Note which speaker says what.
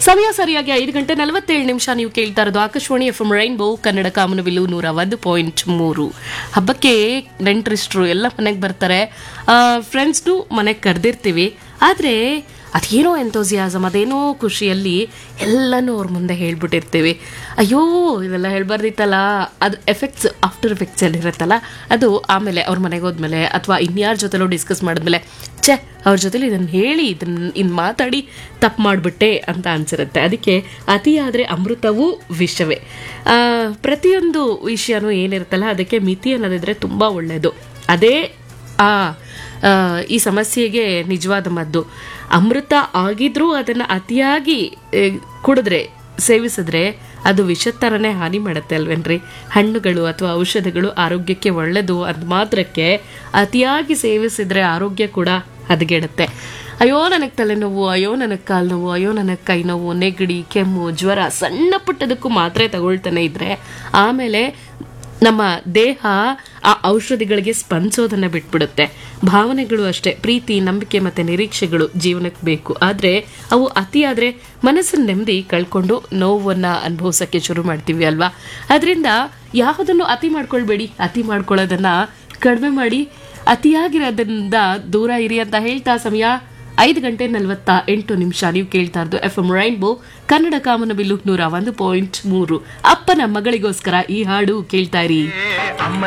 Speaker 1: ಸಮಯ ಸರಿಯಾಗಿ ಐದು ಗಂಟೆ ನಲವತ್ತೇಳು ನಿಮಿಷ ನೀವು ಕೇಳ್ತಾ ಇರೋದು Akashvani F M rainbow Kannada ಕಾಮನವಿಲು ನೂರ ಒಂದು ಪಾಯಿಂಟ್ ಮೂರು ಹಬ್ಬಕ್ಕೆ ನೆಂಟರಿಸ್ಟ್ರು ಎಲ್ಲ ಮನೆಗೆ ಬರ್ತಾರೆ ಫ್ರೆಂಡ್ಸ್ನು ಮನೆಗೆ ಕರೆದಿರ್ತೀವಿ ಆದರೆ ಅದೇನೋ ಎಂತೋಸಿಯಾಸಮ್ ಅದೇನೋ ಖುಷಿಯಲ್ಲಿ ಎಲ್ಲನೂ ಅವ್ರ ಮುಂದೆ ಹೇಳ್ಬಿಟ್ಟಿರ್ತೀವಿ ಅಯ್ಯೋ ಇದೆಲ್ಲ ಹೇಳ್ಬಾರ್ದಿತ್ತಲ್ಲ ಅದು ಎಫೆಕ್ಟ್ಸ್ ಆಫ್ಟರ್ ಎಫೆಕ್ಟ್ಸ್ ಅಲ್ಲಿ ಇರುತ್ತಲ್ಲ ಅದು ಆಮೇಲೆ ಅವ್ರ ಮನೆಗೆ ಹೋದ್ಮೇಲೆ ಅಥವಾ ಇನ್ಯಾರ ಜೊತೆಲೋ ಡಿಸ್ಕಸ್ ಮಾಡಿದ್ಮೇಲೆ ಛೆ ಅವ್ರ ಜೊತೆಲಿ ಇದನ್ನು ಹೇಳಿ ಇದನ್ನ ಇನ್ನು ಮಾತಾಡಿ ತಪ್ಪು ಮಾಡಿಬಿಟ್ಟೆ ಅಂತ ಅನ್ಸಿರುತ್ತೆ ಅದಕ್ಕೆ ಅತಿಯಾದರೆ ಅಮೃತವೂ ವಿಷವೇ ಆ, ಪ್ರತಿಯೊಂದು ವಿಷಯನೂ ಏನಿರುತ್ತಲ್ಲ ಅದಕ್ಕೆ ಮಿತಿ ಅನ್ನೋದಿದ್ರೆ ತುಂಬ ಒಳ್ಳೆಯದು ಅದೇ ಆ ಆ, ಈ ಸಮಸ್ಯೆಗೆ ನಿಜವಾದ ಮದ್ದು ಅಮೃತ ಆಗಿದ್ರೂ ಅದನ್ನು ಅತಿಯಾಗಿ ಏ, ಕುಡಿದ್ರೆ ಸೇವಿಸಿದ್ರೆ ಅದು ವಿಷದ ಥರನೇ ಹಾನಿ ಮಾಡುತ್ತೆ ಅಲ್ವೇನ್ರಿ ಹಣ್ಣುಗಳು ಅಥವಾ ಔಷಧಿಗಳು ಆರೋಗ್ಯಕ್ಕೆ ಒಳ್ಳೆಯದು ಅಂದ ಮಾತ್ರಕ್ಕೆ ಅತಿಯಾಗಿ ಸೇವಿಸಿದ್ರೆ ಆರೋಗ್ಯ ಕೂಡ ಹದಗೆಡುತ್ತೆ ಅಯ್ಯೋ ನನಗೆ ತಲೆನೋವು ಅಯ್ಯೋ ನನಗೆ ಕಾಲು ನೋವು ಅಯ್ಯೋ ನನಗೆ ಕೈ ನೋವು ನೆಗಡಿ ಕೆಮ್ಮು ಜ್ವರ ಸಣ್ಣ ಪುಟ್ಟದಕ್ಕೂ ಮಾತ್ರೆ ತಗೊಳ್ತಾನೆ ಇದ್ರೆ ಆಮೇಲೆ ನಮ್ಮ ದೇಹ ಆ ಔಷಧಿಗಳಿಗೆ ಸ್ಪಂದಿಸೋದನ್ನ ಬಿಟ್ಬಿಡುತ್ತೆ ಭಾವನೆಗಳು ಅಷ್ಟೇ ಪ್ರೀತಿ ನಂಬಿಕೆ ಮತ್ತೆ ನಿರೀಕ್ಷೆಗಳು ಜೀವನಕ್ಕೆ ಬೇಕು ಆದರೆ ಅವು ಅತಿಯಾದರೆ ಮನಸ್ಸಿನ ನೆಮ್ಮದಿ ಕಳ್ಕೊಂಡು ನೋವನ್ನ ಅನುಭವಿಸೋಕ್ಕೆ ಶುರು ಮಾಡ್ತೀವಿ ಅಲ್ವಾ ಅದರಿಂದ ಯಾವುದನ್ನು ಅತಿ ಮಾಡ್ಕೊಳ್ಬೇಡಿ ಅತಿ ಮಾಡ್ಕೊಳ್ಳೋದನ್ನ ಕಡಿಮೆ ಮಾಡಿ ಅತಿಯಾಗಿರೋದ್ರಿಂದ ದೂರ ಇರಿ ಅಂತ ಹೇಳ್ತಾ ಸಮಯ ಐದು ಗಂಟೆ ನಲವತ್ತ ಎಂಟು ನಿಮಿಷ ನೀವು ಕೇಳ್ತಾ ಇರೋದು ಎಫ್ ಎಂ ರೈನ್ಬೋ ಕನ್ನಡ ಕಾಮನಬಿಲ್ಲು ನೂರ ಒಂದು ಪಾಯಿಂಟ್ ಮೂರು ಅಪ್ಪನ ಮಗಳಿಗೋಸ್ಕರ ಈ ಹಾಡು ಕೇಳ್ತಾ ಇರಿ
Speaker 2: ಅಮ್ಮ